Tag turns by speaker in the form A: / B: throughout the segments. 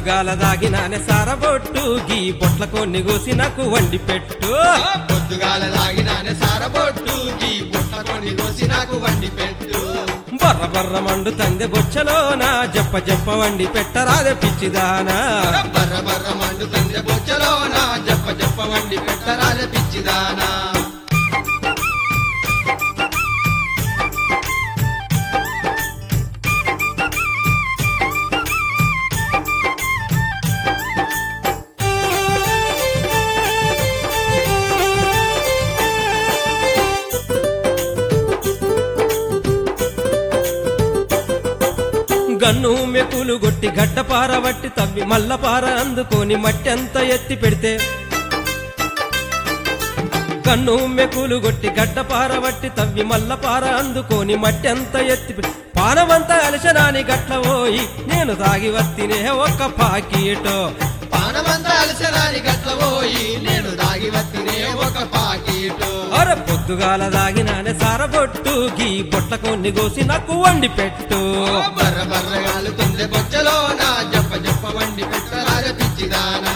A: పొద్దుగాల దాగినానే సారబొట్టు గీ పొట్ల కొన్ని కోసి నాకు వండి పెట్టు
B: పొద్దుగాల లాగినానే సారబొట్టు ఈ బుట్ట కొన్ని కోసి నాకు వండి పెట్టు
A: బర్ర బర్ర మండు తందె బొచ్చలోన జప్ప జప్ప వండి పెట్టరాదే పిచ్చిదానా
B: బర్ర బర్ర మండు తండ్రి బొచ్చలోన జప్ప జప్ప వండి పెట్టరాల పిచ్చిదానా
A: గన్ను మెకులు గొట్టి గడ్డపార వట్టి తవ్వి మల్లపార అందుకొని మట్టెంత ఎత్తి పెడితే కన్ను మెకులు గొట్టి గడ్డపార వట్టి తవ్వి మల్లపార అందుకొని మట్టెంత ఎత్తి పె- పానమంతా అలసనాని గట్ల పోయి నేను తాగి వత్తినే ఒక్క పాకీటో
B: పానమంతా అలసరాని గట్ల పోయి నేను దాగి వత్తినే ఒక పాకీటు
A: అర పొద్దుగాల దాగినానే సారబొట్టు గీ పొట్ల కొన్ని కోసి నాకు వండి పెట్టు
B: బర్ర బర్రగాలు తుందె బొచ్చలోన జప్ప జప్ప వండి పెట్టరాల పిచ్చిదానా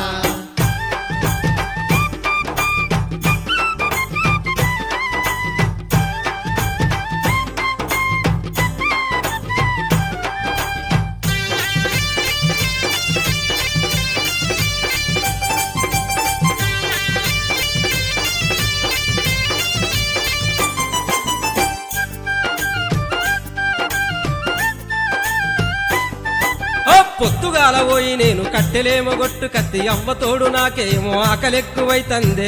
A: ఆ పొద్దుగాల పోయి నేను కట్టెలేమో గొట్టు కత్తి అవ్వ తోడు నాకేమో ఆకలెక్కువైతందే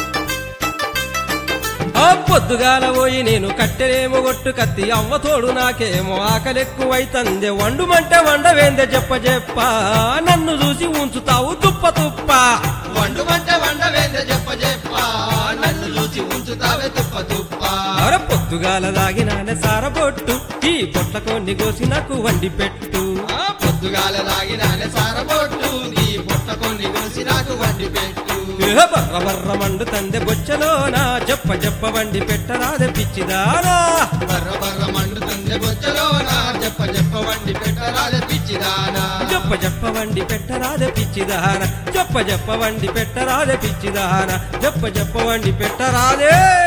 A: ఆ పొద్దుగాల పోయి నేను కట్టెలేమో గొట్టు కత్తి అవ్వ తోడు నాకేమో ఆకలెక్కువైతందే వండుమంటే వండవేందే చెప్ప చెప్ప నన్ను చూసి ఉంచుతావు తుప్ప తుప్ప
B: వండుమంటే వండవేంద చెప్ప చెప్ప నన్ను చూసి ఉంచుతావే తుప్ప తుప్ప
A: అర పొద్దుగాల దాగినానే సారబొట్టు ఈ పొట్ల కొన్ని కోసి నాకు వండి పెట్టు
B: ఆ పొద్దుగాల లాగినానే సారబొట్టు నీ బుట్ట కొన్ని కోసి నాకు వండి పెట్టు
A: ఏ బర్ర బర్ర మండు తందె బొచ్చలోన జప్ప జప్ప వండి పెట్టరాదే పిచ్చిదానా
B: బర్ర బర్ర మండుతుంది బొచ్చలోన చెప్ప చెప్ప వండి పెట్టరాల పిచ్చిదానా
A: జప్ప జప్ప వండి పెట్టరాదే పిచ్చిదాన జప్ప జప్ప వండి పెట్టరాదే పిచ్చిదాన జప్ప జప్ప వండి పెట్టరాదే